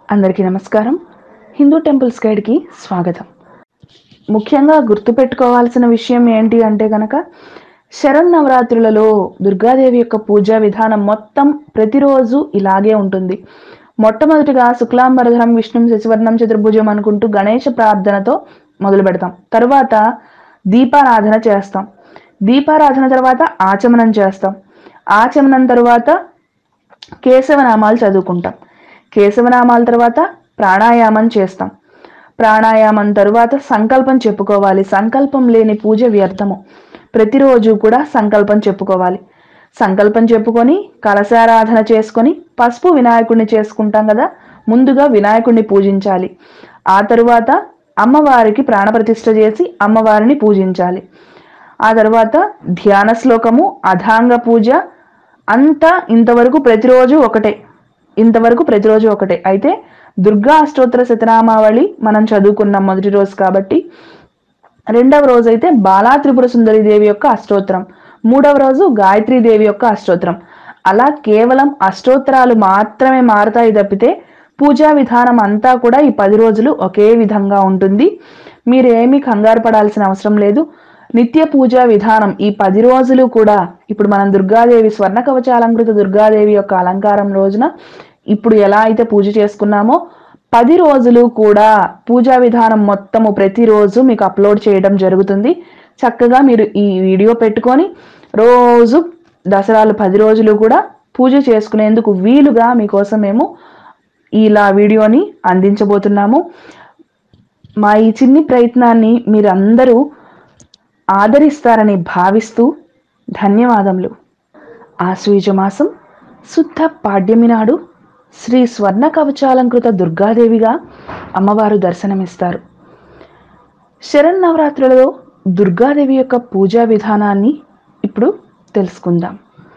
అందరికీ నమస్కారం హిందూ టెంపుల్స్ గైడ్కి స్వాగతం ముఖ్యంగా గుర్తుపెట్టుకోవాల్సిన విషయం ఏంటి అంటే కనుక శరన్నవరాత్రులలో దుర్గాదేవి యొక్క పూజా విధానం మొత్తం ప్రతిరోజు ఇలాగే ఉంటుంది మొట్టమొదటిగా శుక్లాంబరధరం విష్ణు శశివర్ణం చతుర్భుజం అనుకుంటూ గణేష ప్రార్థనతో మొదలు పెడతాం తర్వాత దీపారాధన చేస్తాం దీపారాధన తర్వాత ఆచమనం చేస్తాం ఆచమనం తర్వాత కేశవనామాలు చదువుకుంటాం కేశవనామాల తర్వాత ప్రాణాయామం చేస్తాం ప్రాణాయామం తరువాత సంకల్పం చెప్పుకోవాలి సంకల్పం లేని పూజ వ్యర్థము ప్రతిరోజు కూడా సంకల్పం చెప్పుకోవాలి సంకల్పం చెప్పుకొని కలశారాధన చేసుకొని పసుపు వినాయకుడిని చేసుకుంటాం కదా ముందుగా వినాయకుడిని పూజించాలి ఆ తరువాత అమ్మవారికి ప్రాణప్రతిష్ఠ చేసి అమ్మవారిని పూజించాలి ఆ తర్వాత ధ్యాన శ్లోకము అధాంగ పూజ అంతా ఇంతవరకు ప్రతిరోజు ఒకటే ఇంతవరకు ప్రతిరోజు ఒకటే అయితే దుర్గా అష్టోత్తర శతనామావళి మనం చదువుకున్నాం మొదటి రోజు కాబట్టి రెండవ రోజు అయితే బాలా త్రిపుర సుందరి దేవి యొక్క అష్టోత్తరం మూడవ రోజు గాయత్రీ దేవి యొక్క అష్టోత్తరం అలా కేవలం అష్టోత్తరాలు మాత్రమే మారుతాయి తప్పితే పూజా విధానం అంతా కూడా ఈ పది రోజులు ఒకే విధంగా ఉంటుంది మీరు ఏమీ కంగారు పడాల్సిన అవసరం లేదు నిత్య పూజా విధానం ఈ పది రోజులు కూడా ఇప్పుడు మనం దుర్గాదేవి స్వర్ణ కవచాలంకృత దుర్గాదేవి యొక్క అలంకారం రోజున ఇప్పుడు ఎలా అయితే పూజ చేసుకున్నామో పది రోజులు కూడా పూజా విధానం మొత్తము ప్రతిరోజు మీకు అప్లోడ్ చేయడం జరుగుతుంది చక్కగా మీరు ఈ వీడియో పెట్టుకొని రోజు దసరాలు పది రోజులు కూడా పూజ చేసుకునేందుకు వీలుగా మీకోసం మేము ఇలా వీడియోని అందించబోతున్నాము మా ఈ చిన్ని ప్రయత్నాన్ని మీరందరూ ఆదరిస్తారని భావిస్తూ ధన్యవాదములు ఆశ్వీజ మాసం శుద్ధ పాడ్యమి నాడు శ్రీ స్వర్ణ కవచాలంకృత దుర్గాదేవిగా అమ్మవారు దర్శనమిస్తారు శరన్నవరాత్రులలో దుర్గాదేవి యొక్క పూజా విధానాన్ని ఇప్పుడు తెలుసుకుందాం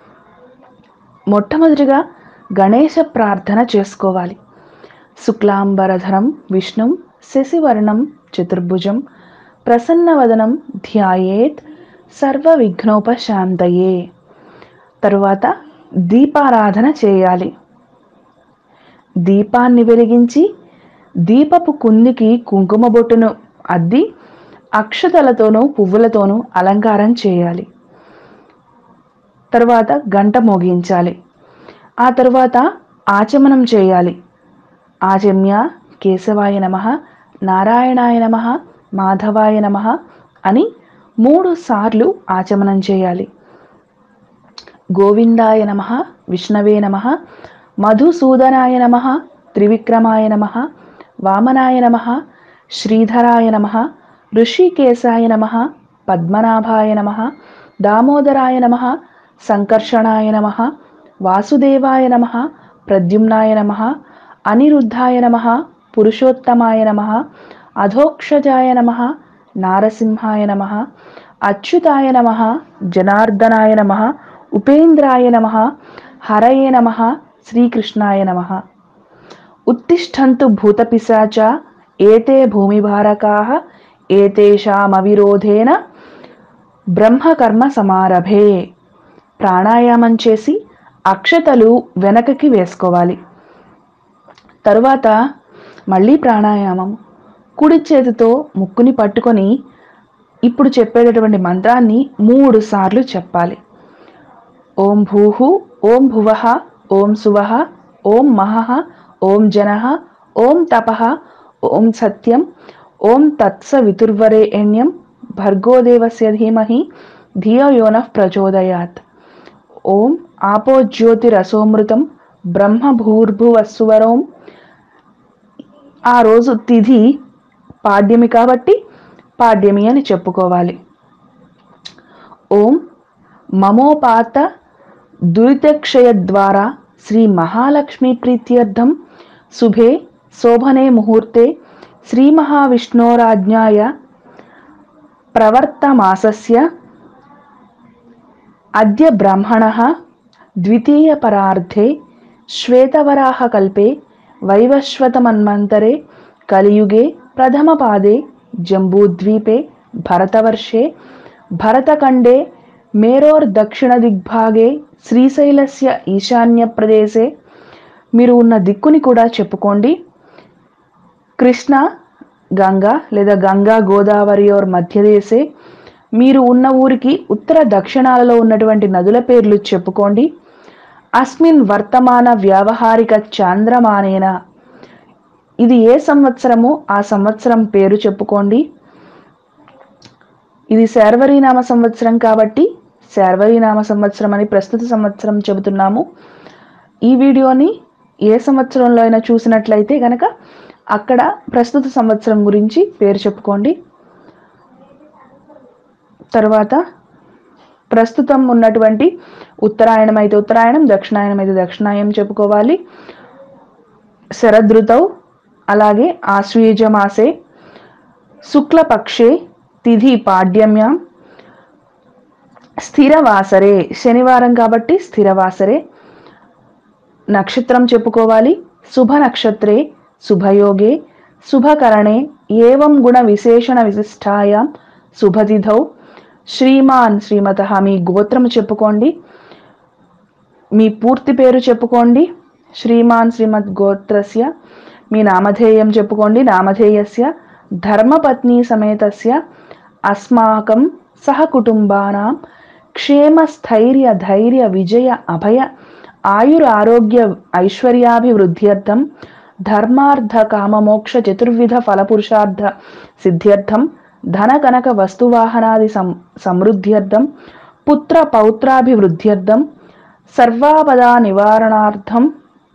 మొట్టమొదటిగా గణేశ ప్రార్థన చేసుకోవాలి శుక్లాంబరధరం విష్ణుం శశివర్ణం చతుర్భుజం ప్రసన్నవదనం ధ్యాయేత్ సర్వ విఘ్నోపశాంతయే తరువాత దీపారాధన చేయాలి దీపాన్ని వెలిగించి దీపపు కుందికి కుంకుమ బొట్టును అద్ది అక్షతలతోనూ పువ్వులతోనూ అలంకారం చేయాలి తరువాత గంట మోగించాలి ఆ తరువాత ఆచమనం చేయాలి ఆచమ్య కేశవాయ నమ నారాయణాయ నమ మాధవాయ నమ అని మూడు సార్లు ఆచమనం చేయాలి గోవిందాయ నమ విష్ణవే నమ మధుసూదనాయ నమ త్రివిక్రమాయ నమ వామనాయ నమ శ్రీధరాయ నమ ఋషికేశాయ నమ పద్మనాభాయ నమ దామోదరాయ నమ సంకర్షణాయ నమ వాసుదేవాయ నమ ప్రద్యుమ్నాయ నమ అనిరుద్ధాయ నమ పురుషోత్తమాయ నమ అధోక్షజాయ నమ నారసింహాయ నమ అచ్యుతాయ నమ జనార్దనాయ నమ ఉపేంద్రాయ నమ హరయే నమ శ్రీకృష్ణాయ నమ ఉత్తిష్టంతు భూతపిశాచ ఏతే భూమిభారకాः ఏతేషామవిరోధేన బ్రహ్మకర్మ సమారభే ప్రాణాయామం చేసి అక్షతలు వెనకకి వేసుకోవాలి తరువాత మళ్ళీ ప్రాణాయామం కుడి చేతితో ముక్కుని పట్టుకొని ఇప్పుడు చెప్పేటటువంటి మంత్రాన్ని మూడు సార్లు చెప్పాలి ఓం భూహు ఓం భువః ఓం సువః ఓం మహః ఓం జనః ఓం తపః ఓం సత్యం ఓం తత్స వితుర్వరేణ్యం భర్గోదేవస్య ధీమహి ధియో యోనః ప్రచోదయాత్ ఓం ఆపో జ్యోతిరసోమృతం బ్రహ్మ భూర్భువస్సువరోం ఆ రోజు తిథి పాడ్యమి కాబట్టి పాడ్యమి అని చెప్పుకోవాలి ఓం మమోపాత దురితక్షయ ద్వారా శ్రీ మహాలక్ష్మి ప్రీత్యర్థం శుభే శోభనే ముహూర్తే శ్రీ మహావిష్ణోరాజ్ఞాయ ప్రవర్తమాసస్య అద్య బ్రాహ్మణः ద్వితీయపరార్ధే శ్వేతవరాహకల్పే వైవస్వతమన్వంతరే కలియుగే ప్రథమపాదే జంబూద్వీపే భరతవర్షే భరతఖండే మేరోర్దక్షిణదిగ్భాగే శ్రీశైలస్య ఈశాన్య ప్రదేశే మీరు ఉన్న దిక్కుని కూడా చెప్పుకోండి కృష్ణ గంగా లేదా గంగా గోదావరి ఓర్ మధ్యదేశే మీరు ఉన్న ఊరికి ఉత్తర దక్షిణాలలో ఉన్నటువంటి నదుల పేర్లు చెప్పుకోండి అస్మిన్ వర్తమాన వ్యావహారిక చాంద్రమానేన ఇది ఏ సంవత్సరము ఆ సంవత్సరం పేరు చెప్పుకోండి ఇది శార్వరీనామ సంవత్సరం కాబట్టి శార్వరీనామ సంవత్సరం అని ప్రస్తుత సంవత్సరం చెబుతున్నాము ఈ వీడియోని ఏ సంవత్సరంలో అయినా చూసినట్లయితే గనక అక్కడ ప్రస్తుత సంవత్సరం గురించి పేరు చెప్పుకోండి తర్వాత ప్రస్తుతం ఉన్నటువంటి ఉత్తరాయణం అయితే ఉత్తరాయణం దక్షిణాయనం అయితే దక్షిణాయనం చెప్పుకోవాలి శరదృతౌ అలాగే ఆశ్వీజ మాసే శుక్లపక్షే తిథి పాడ్యమ్యాం స్థిరవాసరే శనివారం కాబట్టి స్థిరవాసరే నక్షత్రం చెప్పుకోవాలి శుభ నక్షత్రే శుభయోగే శుభకరణే ఏవం గుణ విశేషణ విశిష్టాయాం శుభతిథౌ శ్రీమాన్ శ్రీమత మీ గోత్రము చెప్పుకోండి మీ పూర్తి పేరు చెప్పుకోండి శ్రీమాన్ శ్రీమద్ గోత్రస్య మీ నామధేయం చెప్పుకోండి నామధేయస్య ధర్మపత్ని సమేతస్య అస్మాకం సహకుటుంబానాం క్షేమ స్థైర్య ధైర్య విజయ అభయ ఆయుర ఆరోగ్య ఐశ్వర్యాభివృద్ధ్యర్థం ధర్మార్థ కామమోక్ష చతుర్విధ ఫలపురుషార్థ సిద్ధ్యర్థం ధన కనక వస్తువాహనాది సం సమృద్ధ్యర్థం పుత్ర పౌత్రాభివృద్ధ్యర్థం సర్వాపదా నివారణార్థం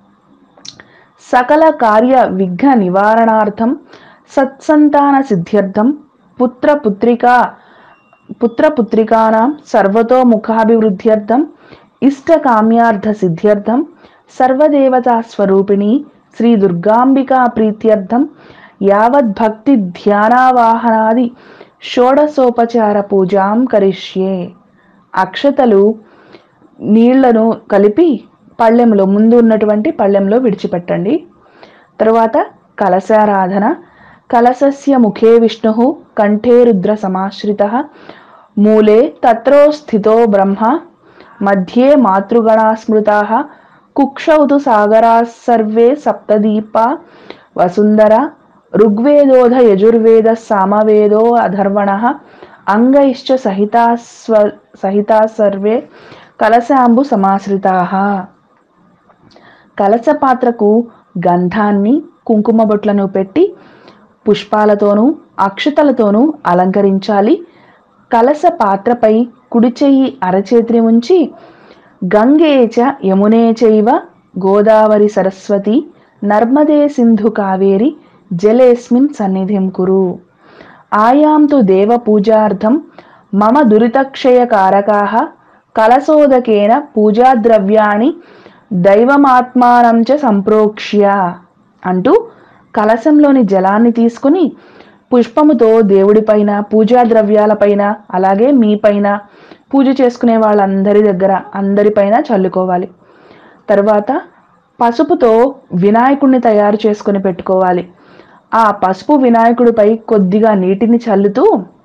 సకల కార్య విఘ్న నివారణార్థం సత్సంతాన సిద్ధ్యర్థం పుత్ర పుత్రికా పుత్ర పుత్రికానాం సర్వతోముఖాభివృద్ధ్యర్థం ఇష్టకామ్యార్థ సిద్ధ్యర్థం సర్వదేవతా స్వరూపిణి శ్రీ దుర్గాంబికా ప్రీత్యర్థం యావద్భక్తి ధ్యానావాహనాది షోడసోపచార పూజాం కరిష్యే అక్షతలు నీళ్లను కలిపి పళ్ళెంలో ముందు ఉన్నటువంటి పళ్ళెంలో విడిచిపెట్టండి తరువాత కలశారాధన కలశస్య ముఖే విష్ణు కంఠే రుద్ర సమాశ్రిత మూలే తత్రో స్థితో బ్రహ్మ మధ్యే మాతృగణా స్మృతా కుక్షౌతు సాగరా సర్వే సప్తదీపా వసుంధర ఋగ్వేదోధ యజుర్వేద సామవేదో అధర్వణ అంగైశ్చ సహితా స్వ సహితా సర్వే కలశాంబు సమాశ్రితా కలశ పాత్రకు గంధాన్ని కుంకుమ బొట్లను పెట్టి పుష్పాలతోనూ అక్షతలతోనూ అలంకరించాలి కలశ పాత్రపై కుడి చెయ్యి అరచేతిని ఉంచి గంగే చ యమునే చైవ గోదావరి సరస్వతి నర్మదే సింధు కావేరి జలేస్మిన్ సన్నిధిం కురు ఆయాం తు దేవ పూజార్థం మమ దురితక్షయకారకాः కలశోదకేన పూజాద్రవ్యాణి దైవమాత్మానం చ సంప్రోక్ష్య అంటూ కలశంలోని జలాన్ని తీసుకుని పుష్పముతో దేవుడిపైన పూజా ద్రవ్యాలపైన అలాగే మీపైన పూజ చేసుకునే వాళ్ళందరి దగ్గర అందరిపైన చల్లుకోవాలి తర్వాత పసుపుతో వినాయకుడిని తయారు చేసుకొని పెట్టుకోవాలి ఆ పసుపు వినాయకుడిపై కొద్దిగా నీటిని చల్లుతూ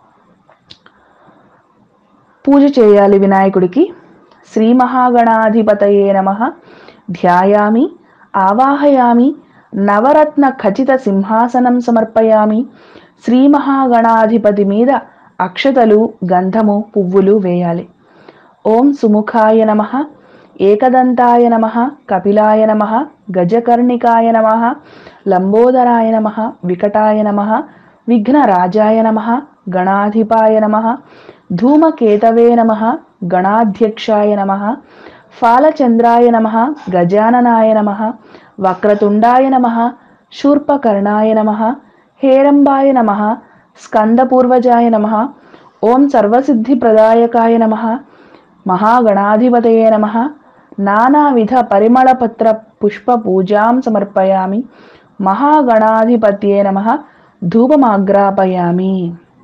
పూజ చేయాలి వినాయకుడికి శ్రీ మహాగణాధిపతయే నమ ధ్యాయామి ఆవాహయామి నవరత్న ఖచిత సింహాసనం సమర్పయామి శ్రీ మహాగణాధిపతి మీద అక్షతలు గంధము పువ్వులు వేయాలి ఓం సుముఖాయ నమ ఏకదంతాయ నమ కపిలాయ నమ గజకర్ణికాయ నమ లంబోదరాయ నమ వికటాయ నమ విఘ్నరాజాయ నమ గణాధిపాయ నమ ధూమకేతవే నమ గణాధ్యక్షాయ నమ ఫాలచంద్రాయ నమ గజాననాయ నమ వక్రతుండాయ నమ శూర్పకర్ణాయ నమ హేరంబాయ నమ స్కందపూర్వజాయ నమ ఓం సర్వసిద్ధిప్రదాయకాయ నమ మహాగణాధిపతయే నమ నానావిధ పరిమళపత్ర పుష్ప పూజాం సమర్పయామి మహాగణాధిపత్యే నమ ధూపమాగ్రాపయామి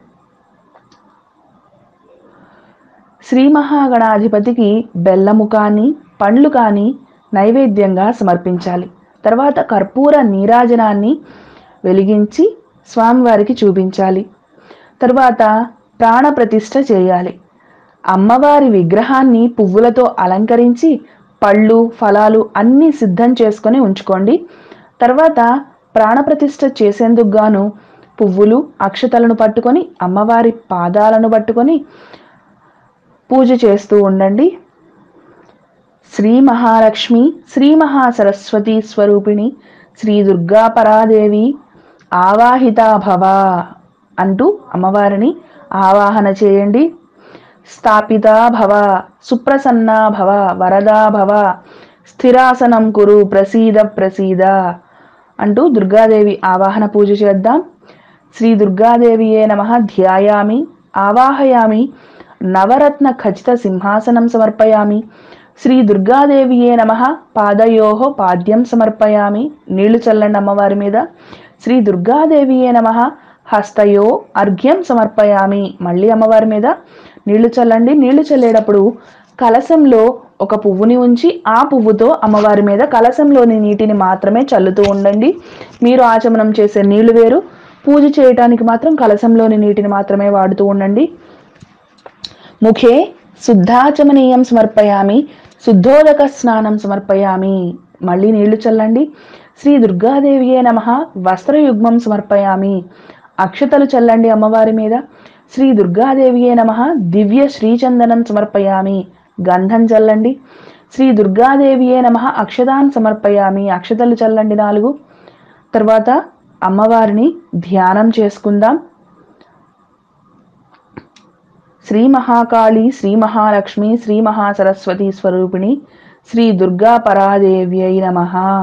శ్రీ మహాగణాధిపతికి బెల్లము కానీ పండ్లు కానీ నైవేద్యంగా సమర్పించాలి తర్వాత కర్పూర నీరాజనాన్ని వెలిగించి స్వామివారికి చూపించాలి తర్వాత ప్రాణప్రతిష్ఠ చేయాలి అమ్మవారి విగ్రహాన్ని పువ్వులతో అలంకరించి పళ్ళు ఫలాలు అన్నీ సిద్ధం చేసుకొని ఉంచుకోండి తర్వాత ప్రాణప్రతిష్ఠ చేసేందుకు గాను పువ్వులు అక్షతలను పట్టుకొని అమ్మవారి పాదాలను పట్టుకొని పూజ చేస్తూ ఉండండి శ్రీ మహాలక్ష్మి శ్రీ మహాసరస్వతి స్వరూపిణి శ్రీ దుర్గా పరాదేవి ఆవాహితా భవ అంటూ అమ్మవారిని ఆవాహన చేయండి స్థాపితా భవ సుప్రసన్నా భవ వరదా భవ స్థిరాసనం కురు ప్రసీద ప్రసీద అంటూ దుర్గాదేవి ఆవాహన పూజ చేద్దాం శ్రీ దుర్గాదేవియే నమ ధ్యాయామి ఆవాహయామి నవరత్న ఖచ్చిత సింహాసనం సమర్పయామి శ్రీ దుర్గాదేవియే నమ పాదయోహో పాద్యం సమర్పయామి నీళ్లు చల్లండి అమ్మవారి మీద శ్రీ దుర్గాదేవియే నమ హస్తయో అర్ఘ్యం సమర్పయామి మళ్ళీ అమ్మవారి మీద నీళ్లు చల్లండి నీళ్లు చల్లేటప్పుడు కలశంలో ఒక పువ్వుని ఉంచి ఆ పువ్వుతో అమ్మవారి మీద కలశంలోని నీటిని మాత్రమే చల్లుతూ ఉండండి మీరు ఆచమనం చేసే నీళ్లు వేరు పూజ చేయటానికి మాత్రం కలశంలోని నీటిని మాత్రమే వాడుతూ ఉండండి ముఖే శుద్ధాచమనీయం సమర్పయామి శుద్ధోదక స్నానం సమర్పయామి మళ్ళీ నీళ్లు చల్లండి శ్రీ దుర్గాదేవియే నమ వస్త్రయుగ్మం సమర్పయామి అక్షతలు చల్లండి అమ్మవారి మీద శ్రీ దుర్గాదేవియే నమ దివ్య శ్రీచందనం సమర్పయామి గంధం చల్లండి శ్రీ దుర్గాదేవియే నమ అక్షతాన్ సమర్పయామి అక్షతలు చల్లండి నాలుగు తర్వాత అమ్మవారిని ధ్యానం చేసుకుందాం శ్రీ మహాకాళి శ్రీ మహాలక్ష్మి శ్రీ మహాసరస్వతి స్వరూపిణి శ్రీ దుర్గా పరాదేవ్యై నమ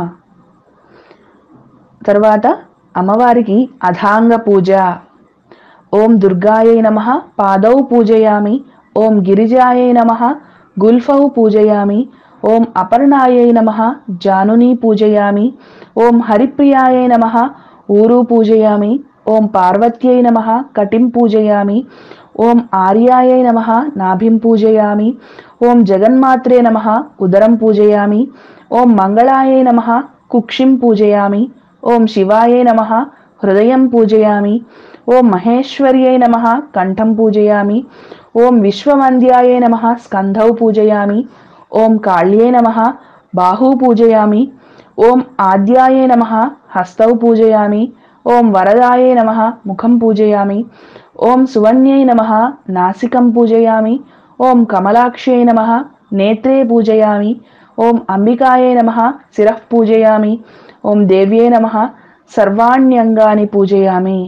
తర్వాత అమ్మవారికి అధాంగ పూజ ఓం దుర్గాయై నమ పాదౌ పూజయామి ఓం గిరిజాయై నమ గుల్ఫౌ పూజయామి ఓం అపర్ణాయై నమ జానుని పూజయామి ఓం హరిప్రియాయై నమ ఊరు పూజయామి ఓం పార్వత్యై నమ కటిం పూజయామి ఓం ఆర్యాయై నమ నాభిం పూజయామి ఓం జగన్మాత్రే నమ ఉదరం పూజయామి ఓం మంగళాయై నమ కుక్షిం పూజయామి ఓం శివాయై నమ హృదయం పూజయామి ఓం మహేశ్వర్యై నమ కంఠం పూజయామి ఓం విశ్వవంద్యాయై నమ స్కంధౌ పూజయామి ఓం కాళ్యై నమ బాహూ పూజయామి ఓం ఆద్యాయై నమ హస్తౌ పూజయామి ఓం వరదాయై నమ ముఖం పూజయామి ఓం సువన్యై నమ నాసికం పూజయామి ఓం కమలాక్ష్యై నమ నేత్రే పూజయామి ఓం అంబికాయై నమ శిరః పూజయామి ఓం దేవ్యై నమ సర్వాణ్యంగాని పూజయామి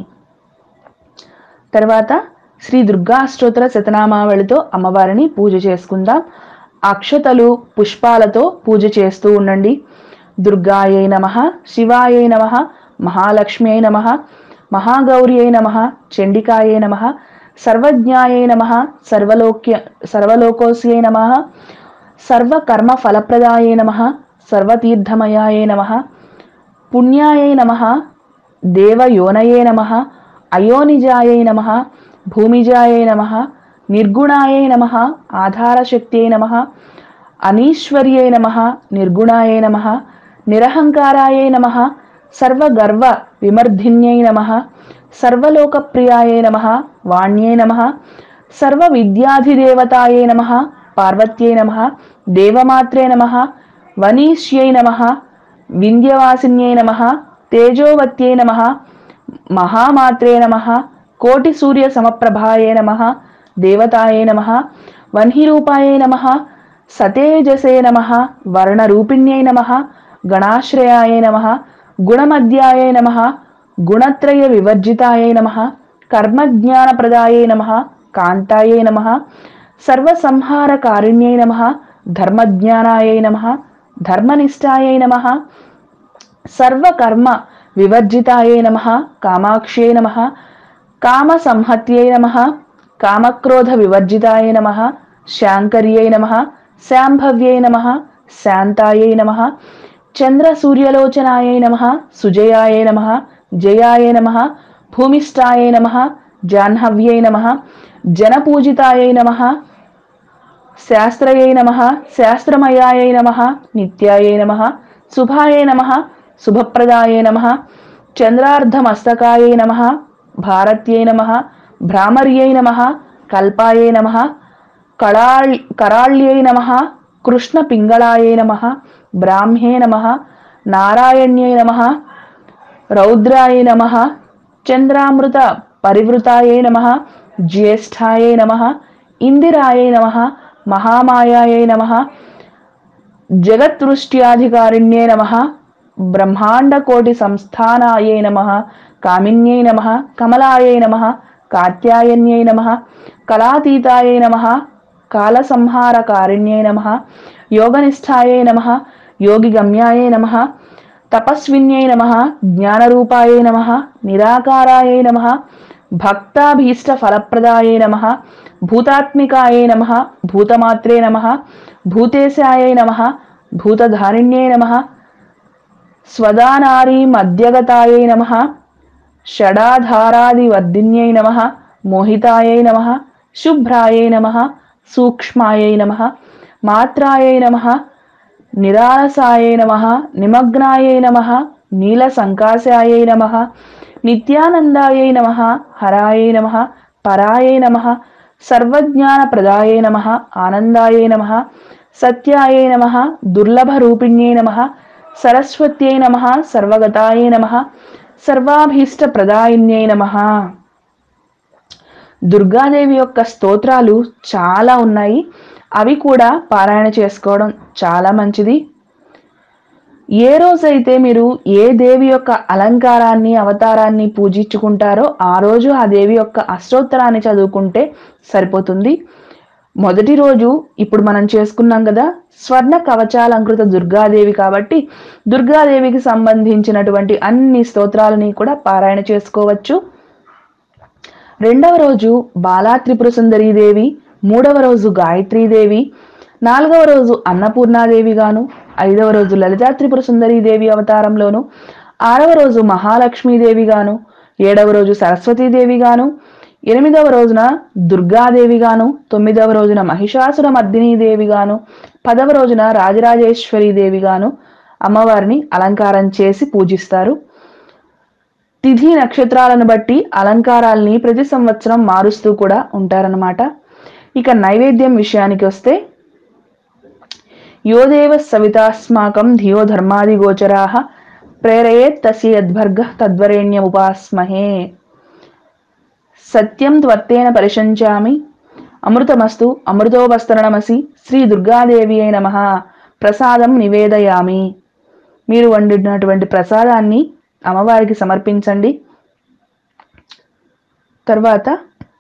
తర్వాత శ్రీ దుర్గా స్తోత్ర శతనామావళితో అమ్మవారిని పూజ చేసుకుందాం అక్షతలు పుష్పాలతో పూజ చేస్తూ ఉండండి దుర్గాయై నమ శివాయై నమ మహాలక్ష్మ్యై నమ మహాగౌర్యై నమ చండికాయై నమ సర్వజ్ఞాయై నమ సర్వలోక్య సర్వలోకోస్యై నమ సర్వకర్మ ఫలప్రదాయై నమ సర్వతీర్థమయాయై నమ పుణ్యాయై నమ దేవయోనయే నమ అయోనిజాయై నమ భూమిజాయై నమ నిర్గుణాయై నమ ఆధారశక్త్యై నమ అనీశ్వర్యై నమ నిర్గుణాయై నమ నిరహంకారాయై నమ సర్వగర్వ విమర్ధిన్యై నమ సర్వలోకప్రియాయై నమ వాణ్యై నమ సర్వవిద్యాధిదేవతాయై నమ పార్వత్యై నమ దేవమాత్రే నమ వనీష్యై నమ వింధ్యవాసిన్యై నమ తేజోవత్యై నమ మహామాత్రే నమ కోటి సూర్య సమప్రభాయే నమ దేవతాయే నమ వన్హిరూపాయే నమ సతేజసే నమ వర్ణరూపిణ్యై నమ గణాశ్రయాయే నమ గుణమధ్యాయే నమ గుణత్రయ వివర్జితాయే నమ కర్మజ్ఞానప్రదాయే నమ కాంతాయే నమ సర్వసంహారకారిణ్యై నమ ధర్మజ్ఞానాయై నమ ధర్మనిష్టాయై నమ సర్వకర్మ వివర్జితాయై నమ కామాక్ష్యై నమ కామసంహత్యై నమ కామక్రోధ వివర్జితాయై నమ శాంకర్యై నమ శాంభవ్యై నమ శాంతాయై నమ చంద్రసూర్యలోచనాయై నమ సుజయాయై నమ జయాయై నమ భూమిష్టాయై నమ జాహ్నవ్యై నమ జనపూజితాయై నమ శాస్త్రయై నమ శాస్త్రమయాయై నమ నిత్యాయై నమ శుభాయై నమ శుభప్రదాయై నమ చంద్రార్ధమస్తకాయై నమ భారత్యై నమ భ్రామర్యై నమ కల్పాయై నమ కళాళ్ కరాళ్యై నమ కృష్ణపింగళాయై నమ బ్రాహ్మ్యే నమ నారాయణ్యై నమ రౌద్రాయ నమ చంద్రామృత పరివృతాయ నమ జ్యేష్ఠాయ నమ ఇందిరాయ నమ మహామాయాయ నమ జగత్వృష్ట్యాధికారిణ్యే నమ బ్రహ్మాండకోటి సంస్థానాయే నమ కామిన్యై నమ కమలాయై నమ కాత్యాయన్యై నమ కళాతీతాయై నమ కాలసంహారకారిణ్యై నమ యోగనిష్టాయై నమ యోగిగమ్యాయై నమ తపస్విన్యై నమ జ్ఞానరూపాయై నమ నిరాకారాయై నమ భక్తాభీష్ట ఫలప్రదాయై నమ భూతాత్మికాయై నమ భూతమాత్రే నమ భూతేశాయై నమ భూతధారిణ్యై నమ స్వదానారీ మధ్యగతాయై నమ షడాధారాదివర్ధిన్యై నమ మోహితాయై నమ శుభ్రాయై నమ సూక్ష్మాయై నమ మాత్రాయై నమ నిరాలసాయై నమ నిమగ్నాయై నమ నీలసంకాశాయై నమ నిత్యానందాయై నమ హరాయై నమ పరాయై నమ సర్వజ్ఞానప్రదాయై నమ ఆనందాయై నమ సత్యాయై నమ దుర్లభరూపిణ్యై నమ సరస్వత్యై నమ సర్వగతాయై నమ సర్వాభీష్టప్రదాయిన్యై నమ దుర్గాదేవి యొక్క స్తోత్రాలు చాలా ఉన్నాయి అవి కూడా పారాయణ చేసుకోవడం చాలా మంచిది ఏ రోజైతే మీరు ఏ దేవి యొక్క అలంకారాన్ని అవతారాన్ని పూజించుకుంటారో ఆ రోజు ఆ దేవి యొక్క అష్టోత్తరాన్ని చదువుకుంటే సరిపోతుంది మొదటి రోజు ఇప్పుడు మనం చేసుకున్నాం కదా స్వర్ణ కవచాలంకృత దుర్గాదేవి కాబట్టి దుర్గాదేవికి సంబంధించినటువంటి అన్ని స్తోత్రాలని కూడా పారాయణ చేసుకోవచ్చు రెండవ రోజు బాలా త్రిపుర దేవి మూడవ రోజు గాయత్రీదేవి నాలుగవ రోజు అన్నపూర్ణాదేవి గాను ఐదవ రోజు లలితా త్రిపుర దేవి అవతారంలోను ఆరవ రోజు మహాలక్ష్మీదేవి గాను ఏడవ రోజు సరస్వతీదేవి గాను ఎనిమిదవ రోజున దుర్గాదేవి గాను తొమ్మిదవ రోజున మహిషాసుర మర్దినీ దేవి గాను పదవ రోజున రాజరాజేశ్వరి దేవి గాను అమ్మవారిని అలంకారం చేసి పూజిస్తారు తిథి నక్షత్రాలను బట్టి అలంకారాల్ని ప్రతి సంవత్సరం మారుస్తూ కూడా ఉంటారన్నమాట ఇక నైవేద్యం విషయానికి వస్తే యోదేవ సవితాస్మాకం ధియో ధర్మాది గోచరా ప్రేరయేత్ తస్య యద్భర్గ తద్వరేణ్యముపాస్మహే సత్యం త్వర్తేన పరిశంచామి అమృతమస్తు అమృతోపస్తరణమసి శ్రీ దుర్గాదేవి అయి నమ ప్రసాదం నివేదయామి మీరు వండినటువంటి ప్రసాదాన్ని అమ్మవారికి సమర్పించండి తర్వాత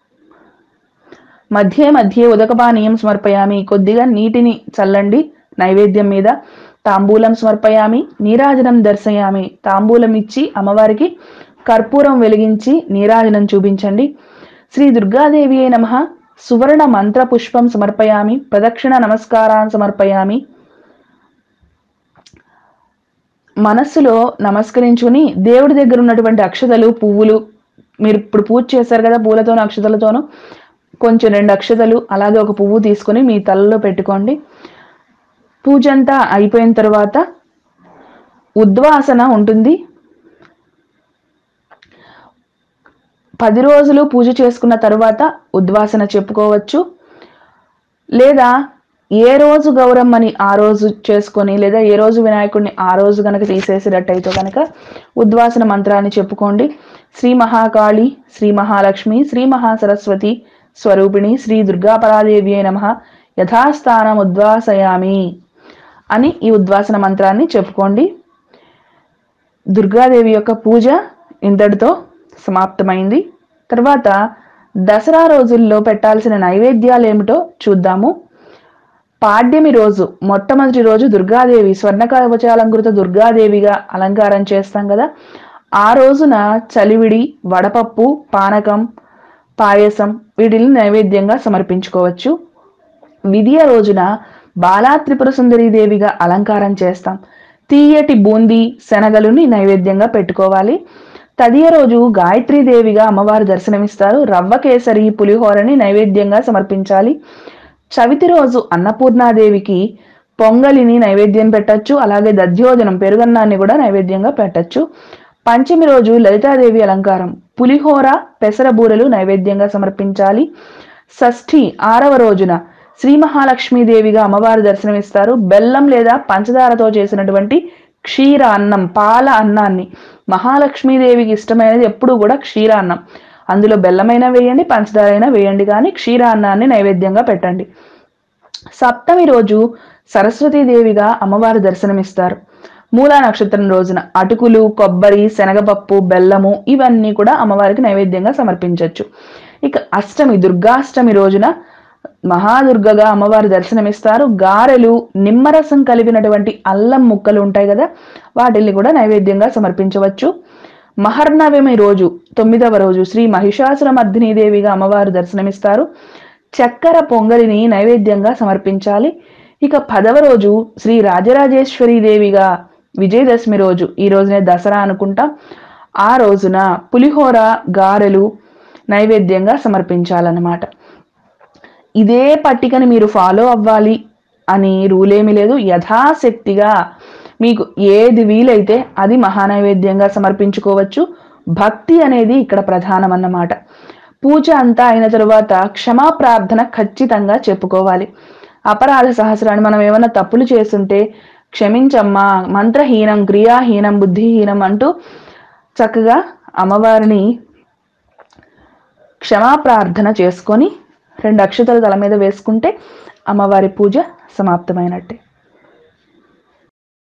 మధ్య మధ్య ఉదకపానీయం సమర్పయామి కొద్దిగా నీటిని చల్లండి నైవేద్యం మీద తాంబూలం సమర్పయామి నీరాజనం దర్శయామి తాంబూలం ఇచ్చి అమ్మవారికి కర్పూరం వెలిగించి నీరాజనం చూపించండి శ్రీ దుర్గాదేవి నమ సువర్ణ మంత్ర పుష్పం సమర్పయామి ప్రదక్షిణ నమస్కారాన్ని సమర్పయామి మనస్సులో నమస్కరించుని దేవుడి దగ్గర ఉన్నటువంటి అక్షతలు పువ్వులు మీరు ఇప్పుడు పూజ చేశారు కదా పూలతోనూ అక్షతలతోనూ కొంచెం రెండు అక్షతలు అలాగే ఒక పువ్వు తీసుకొని మీ తలలో పెట్టుకోండి పూజ అంతా అయిపోయిన తర్వాత ఉద్వాసన ఉంటుంది పది రోజులు పూజ చేసుకున్న తరువాత ఉద్వాసన చెప్పుకోవచ్చు లేదా ఏ రోజు గౌరమ్మని ఆ రోజు చేసుకొని లేదా ఏ రోజు వినాయకుడిని ఆ రోజు గనక తీసేసేటట్టయితే కనుక ఉద్వాసన మంత్రాన్ని చెప్పుకోండి శ్రీ మహాకాళి శ్రీ మహాలక్ష్మి శ్రీ మహాసరస్వతి స్వరూపిణి శ్రీ దుర్గాపరాదేవి నమ యథాస్థానం ఉద్వాసయామి అని ఈ ఉద్వాసన మంత్రాన్ని చెప్పుకోండి దుర్గాదేవి యొక్క పూజ ఇంతటితో సమాప్తమైంది తర్వాత దసరా రోజుల్లో పెట్టాల్సిన నైవేద్యాలు ఏమిటో చూద్దాము పాడ్యమి రోజు మొట్టమొదటి రోజు దుర్గాదేవి స్వర్ణ కవచాలంకృత దుర్గాదేవిగా అలంకారం చేస్తాం కదా ఆ రోజున చలివిడి వడపప్పు పానకం పాయసం వీటిని నైవేద్యంగా సమర్పించుకోవచ్చు విధియ రోజున బాలా త్రిపుర దేవిగా అలంకారం చేస్తాం తీయటి బూందీ శనగలుని నైవేద్యంగా పెట్టుకోవాలి తదియ రోజు దేవిగా అమ్మవారు దర్శనమిస్తారు రవ్వ కేసరి పులిహోరని నైవేద్యంగా సమర్పించాలి చవితి రోజు అన్నపూర్ణాదేవికి పొంగలిని నైవేద్యం పెట్టచ్చు అలాగే దధ్యోజనం పెరుగన్నాన్ని కూడా నైవేద్యంగా పెట్టచ్చు పంచమి రోజు లలితాదేవి అలంకారం పులిహోర పెసర బూరెలు నైవేద్యంగా సమర్పించాలి షష్ఠి ఆరవ రోజున శ్రీ మహాలక్ష్మీదేవిగా అమ్మవారు దర్శనమిస్తారు బెల్లం లేదా పంచదారతో చేసినటువంటి క్షీర అన్నం పాల అన్నాన్ని మహాలక్ష్మీదేవికి ఇష్టమైనది ఎప్పుడు కూడా క్షీర అన్నం అందులో బెల్లమైనా వేయండి పంచదార అయినా వేయండి కానీ క్షీర అన్నాన్ని నైవేద్యంగా పెట్టండి సప్తమి రోజు సరస్వతీదేవిగా అమ్మవారు దర్శనమిస్తారు మూలా నక్షత్రం రోజున అటుకులు కొబ్బరి శనగపప్పు బెల్లము ఇవన్నీ కూడా అమ్మవారికి నైవేద్యంగా సమర్పించవచ్చు ఇక అష్టమి దుర్గాష్టమి రోజున మహాదుర్గగా అమ్మవారు దర్శనమిస్తారు గారెలు నిమ్మరసం కలిపినటువంటి అల్లం ముక్కలు ఉంటాయి కదా వాటిని కూడా నైవేద్యంగా సమర్పించవచ్చు మహర్నవమి రోజు తొమ్మిదవ రోజు శ్రీ మహిషాసుర దేవిగా అమ్మవారు దర్శనమిస్తారు చక్కెర పొంగలిని నైవేద్యంగా సమర్పించాలి ఇక పదవ రోజు శ్రీ రాజరాజేశ్వరి దేవిగా విజయదశమి రోజు ఈ రోజునే దసరా అనుకుంటాం ఆ రోజున పులిహోర గారెలు నైవేద్యంగా సమర్పించాలన్నమాట ఇదే పట్టికని మీరు ఫాలో అవ్వాలి అని రూల్ ఏమీ లేదు యథాశక్తిగా మీకు ఏది వీలైతే అది మహానైవేద్యంగా సమర్పించుకోవచ్చు భక్తి అనేది ఇక్కడ ప్రధానం అన్నమాట పూజ అంతా అయిన తరువాత క్షమా ప్రార్థన ఖచ్చితంగా చెప్పుకోవాలి అపరాధ సహస్రాన్ని మనం ఏమైనా తప్పులు చేస్తుంటే క్షమించమ్మా మంత్రహీనం క్రియాహీనం బుద్ధిహీనం అంటూ చక్కగా అమ్మవారిని క్షమా ప్రార్థన చేసుకొని రెండు అక్షతలు తల మీద వేసుకుంటే అమ్మవారి పూజ సమాప్తమైనట్టే